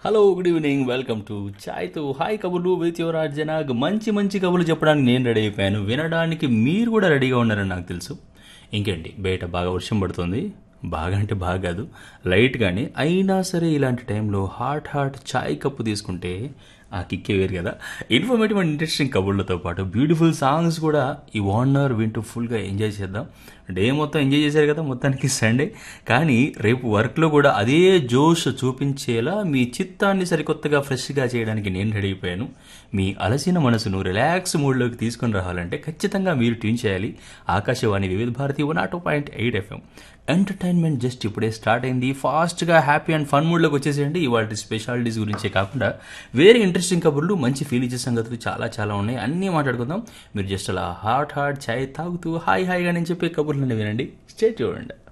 hello good evening welcome to చాయ్ తో హాయ్ కబుర్లు విత్ యువర్ అర్జనాగ్ మంచి మంచి కబుర్లు చెప్పడానికి నేను రెడీ అయిపోయాను వినడానికి మీరు కూడా రెడీగా ఉన్నారని నాకు తెలుసు ఇంకేంటి బయట బాగా వర్షం పడుతుంది బాగా అంటే బాగా కాదు లైట్ కానీ అయినా సరే ఇలాంటి టైంలో హాట్ హాట్ చాయ్ కప్పు తీసుకుంటే ఆ కిక్కే వేరు కదా ఇన్ఫర్మేటివ్ అండ్ ఇంట్రెస్టింగ్ కబుర్లతో పాటు బ్యూటిఫుల్ సాంగ్స్ కూడా ఈ వన్ అవర్ వింటూ ఫుల్గా ఎంజాయ్ చేద్దాం డే మొత్తం ఎంజాయ్ చేశారు కదా మొత్తానికి సండే కానీ రేపు వర్క్లో కూడా అదే జోష్ చూపించేలా మీ చిత్తాన్ని సరికొత్తగా ఫ్రెష్గా చేయడానికి నేను రెడీ అయిపోయాను మీ అలసిన మనసును రిలాక్స్ మూడ్లోకి తీసుకొని రావాలంటే ఖచ్చితంగా మీరు ట్యూన్ చేయాలి ఆకాశవాణి వివిధ భారతి వన్ ఆటో point eight FM entertainment just ఇప్పుడే స్టార్ట్ అయింది ఫాస్ట్గా హ్యాపీ అండ్ ఫన్ మూడ్లోకి వచ్చేసేయండి ఇవాళ స్పెషాలిటీస్ గురించే కాకుండా వేరే ఇంట్రెస్టింగ్ కబుర్లు మంచి ఫీల్ ఇచ్చే సంగతులు చాలా చాలా ఉన్నాయి అన్నీ మాట్లాడుకుందాం మీరు జస్ట్ అలా హాట్ హాట్ చాయ్ తాగుతూ హాయ్ హాయిగా నేను చెప్పే కబుర్లని వినండి స్టే చూడండి